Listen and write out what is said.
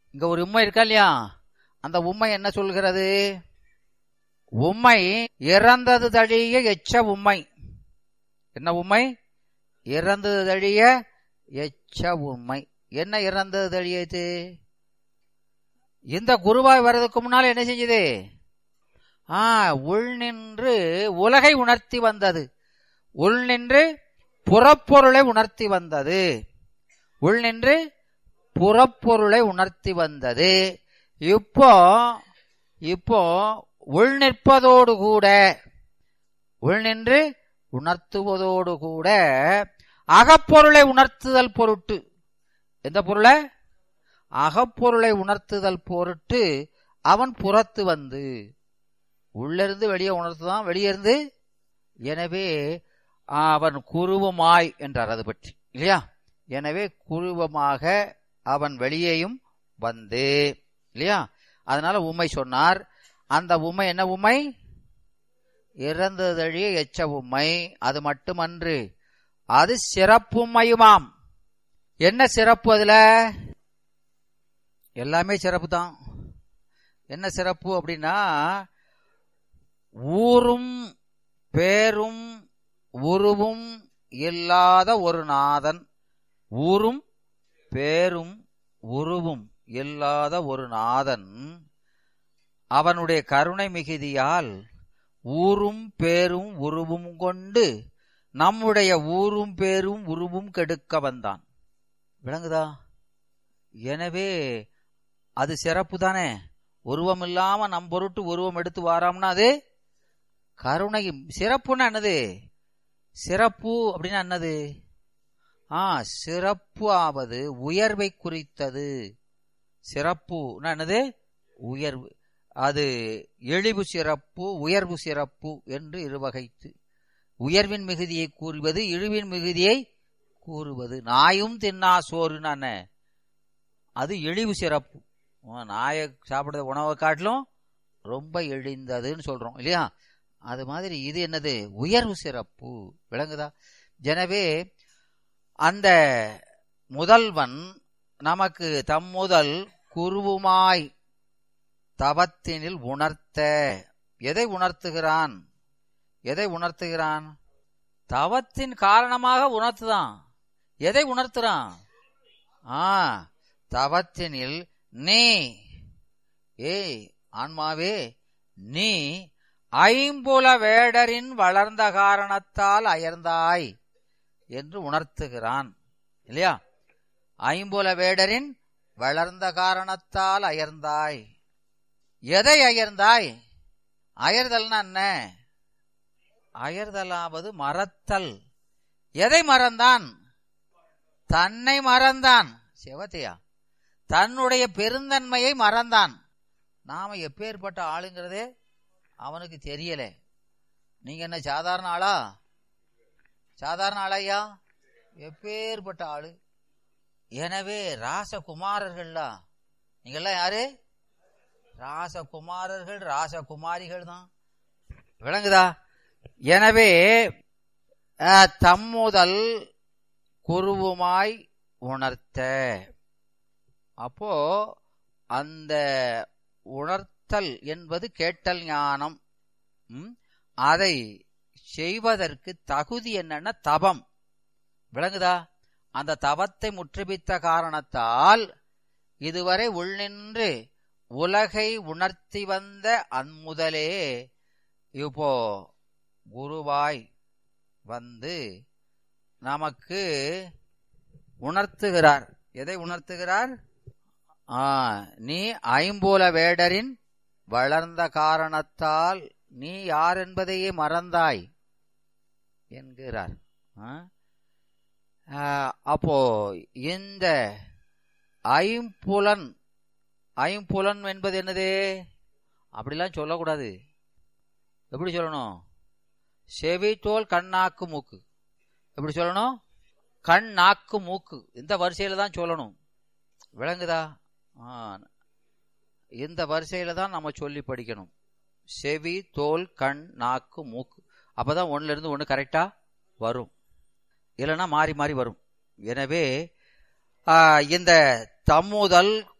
இங்க ஒரு உண்மை இருக்கா இல்லையா அந்த உண்மை என்ன சொல்கிறது உண்மை இறந்தது தழிய எச்ச உண்மை என்ன உண்மை இறந்தது தழிய எச்ச உண்மை என்ன இறந்தது தழியது இந்த குருவாய் வர்றதுக்கு முன்னால் என்ன செஞ்சது ஆ உள் நின்று உலகை உணர்த்தி வந்தது உள் நின்று புறப்பொருளை உணர்த்தி வந்தது உள் நின்று புறப்பொருளை உணர்த்தி வந்தது இப்போ இப்போ உள் நிற்பதோடு கூட உள் நின்று உணர்த்துவதோடு கூட அகப்பொருளை உணர்த்துதல் பொருட்டு எந்த பொருளை அகப்பொருளை உணர்த்துதல் பொருட்டு அவன் புறத்து வந்து உள்ளிருந்து வெளியே உணர்த்துதான் வெளியே இருந்து எனவே அவன் குருவமாய் என்றார் அது பற்றி இல்லையா எனவே குருவமாக அவன் வெளியேயும் வந்து இல்லையா அதனால உண்மை சொன்னார் அந்த உண்மை என்ன உண்மை இறந்ததழிய எச்ச உண்மை அது மட்டுமன்று அது சிறப்புமையுமாம் என்ன சிறப்பு அதுல எல்லாமே சிறப்பு தான் என்ன சிறப்பு அப்படின்னா ஊரும் பேரும் உருவும் இல்லாத ஒரு நாதன் ஊரும் பேரும் உருவும் இல்லாத ஒரு நாதன் அவனுடைய கருணை மிகுதியால் ஊரும் பேரும் உருவும் கொண்டு நம்முடைய ஊரும் பேரும் உருவும் கெடுக்க வந்தான் விளங்குதா எனவே அது சிறப்பு தானே உருவம் இல்லாம நம் பொருட்டு உருவம் எடுத்து வாராம்னா அது கருணை சிறப்புன்னா என்னது சிறப்பு அப்படின்னா என்னது ஆ சிறப்பு ஆவது உயர்வை குறித்தது சிறப்புன்னா என்னது உயர்வு அது எழிவு சிறப்பு உயர்வு சிறப்பு என்று இருவகைத்து உயர்வின் மிகுதியை கூறுவது இழிவின் மிகுதியை கூறுவது நாயும் தின்னா சோறுன்னு அது எழிவு சிறப்பு நாயை சாப்பிடுற உணவை காட்டிலும் ரொம்ப எழிந்ததுன்னு சொல்றோம் இல்லையா அது மாதிரி இது என்னது உயர்வு சிறப்பு விளங்குதா எனவே அந்த முதல்வன் நமக்கு தம்முதல் குருவுமாய் தவத்தினில் உணர்த்த எதை உணர்த்துகிறான் எதை உணர்த்துகிறான் தவத்தின் காரணமாக உணர்த்துதான் எதை உணர்த்துறான் ஆ தவத்தினில் நீ ஏய் ஆன்மாவே நீ ஐம்புல வேடரின் வளர்ந்த காரணத்தால் அயர்ந்தாய் என்று உணர்த்துகிறான் இல்லையா ஐம்புல வேடரின் வளர்ந்த காரணத்தால் அயர்ந்தாய் எதை அயர்ந்தாய் அயர்தல்னா என்ன அயர்தலாவது மறத்தல் எதை மறந்தான் தன்னை மறந்தான் சிவத்தையா தன்னுடைய பெருந்தன்மையை மறந்தான் நாம எப்பேற்பட்ட ஆளுங்கிறதே அவனுக்கு தெரியல நீங்க என்ன சாதாரண ஆளா சாதாரண ஆளையா எப்பேற்பட்ட ஆளு எனவே ராசகுமாரர்கள்ல நீங்கெல்லாம் யாரு ராசகுமாரர்கள் ராசகுமாரிகள் தான் விளங்குதா எனவே தம்முதல் குருவுமாய் உணர்த்த அப்போ அந்த உணர்த்தல் என்பது கேட்டல் ஞானம் அதை செய்வதற்கு தகுதி என்னன்னா தபம் விளங்குதா அந்த தவத்தை முற்றுபித்த காரணத்தால் இதுவரை உள்நின்று உலகை உணர்த்தி வந்த அன்முதலே இப்போ குருவாய் வந்து நமக்கு உணர்த்துகிறார் எதை உணர்த்துகிறார் ஆ நீ ஐம்பூல வேடரின் வளர்ந்த காரணத்தால் நீ யார் என்பதையே மறந்தாய் என்கிறார் அப்போ இந்த ஐம்புலன் ஐம்புலன் என்பது என்னது அப்படிலாம் சொல்லக்கூடாது எப்படி சொல்லணும் செவி தோல் கண்ணாக்கு மூக்கு எப்படி சொல்லணும் கண் நாக்கு மூக்கு இந்த வரிசையில தான் சொல்லணும் விளங்குதா இந்த வரிசையில தான் நம்ம சொல்லி படிக்கணும் செவி தோல் கண் நாக்கு மூக்கு அப்பதான் ஒன்னுல இருந்து ஒன்று கரெக்டா வரும் இல்லைன்னா மாறி மாறி வரும் எனவே இந்த தம்முதல்